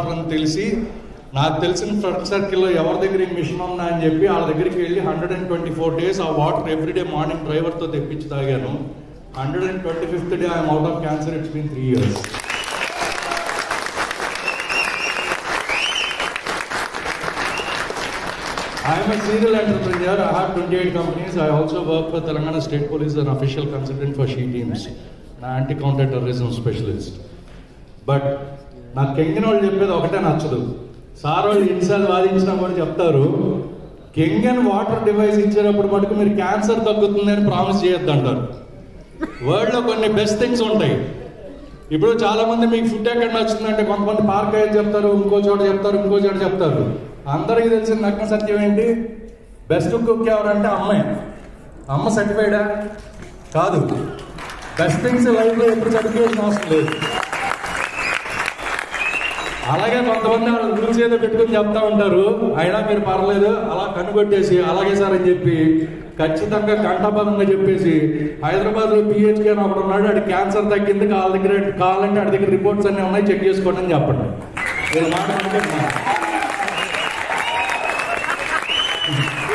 Water అని తెలిసి నాకు తెలిసిన ఫ్రెండ్ సర్కిల్లో ఎవరి దగ్గర ఈ మిషన్ ఉందా అని చెప్పి వాళ్ళ దగ్గరికి వెళ్ళి hundred and twenty four days ఆ వాటర్ ఎవ్రీడే మార్నింగ్ డ్రైవర్తో తెప్పించి తాగాను hundred and twenty fifth day I'm out of cancer it's been three years I am a serial entrepreneur. I have 28 companies. I also work for Telangana State Police as an official consultant for SHE teams, an anti-counter terrorism specialist. But నాకు కెంగిన వాళ్ళు చెప్పేది ఒకటే నచ్చదు sir వాళ్ళు ఎన్నిసార్లు వాదించినా కూడా చెప్తారు కెంగన్ వాటర్ డివైస్ ఇచ్చేటప్పుడు మటుకు మీరు క్యాన్సర్ తగ్గుతుంది అని ప్రామిస్ చేయొద్దు అంటారు వరల్డ్లో కొన్ని బెస్ట్ థింగ్స్ ఉంటాయి ఇప్పుడు చాలా మంది మీకు ఫుడ్ ఎక్కడ నచ్చుతుందంటే కొంతమంది పార్క్ అయ్యేది చెప్తారు ఇంకో చోట చెప్తారు ఇంకో చోట చెప్తారు అందరికీ తెలిసిన నగ్న సత్యం ఏంటి బెస్ట్ కుక్ ఎవరంటే అమ్మాయి అమ్మ సర్టిఫైడా కాదు బెస్ట్ థింగ్స్ లైఫ్లో ఎప్పుడు సర్టిఫికేషన్ అవసరం లేదు అలాగే కొంతమంది వాళ్ళ రూల్స్ ఏదో పెట్టుకుని చెప్తా ఉంటారు అయినా మీరు పర్లేదు అలా కనుగొట్టేసి అలాగే సార్ అని చెప్పి ఖచ్చితంగా కంఠపదంగా చెప్పేసి హైదరాబాద్ లో పిహెచ్కే అని ఒకడు ఉన్నాడు ఆడి క్యాన్సర్ తగ్గింది కాళ్ళ దగ్గర కావాలంటే ఆడి దగ్గర రిపోర్ట్స్ అన్ని ఉన్నాయి చెక్ చేసుకోండి అని చెప్పండి నేను మాట అనుకుంటున్నాను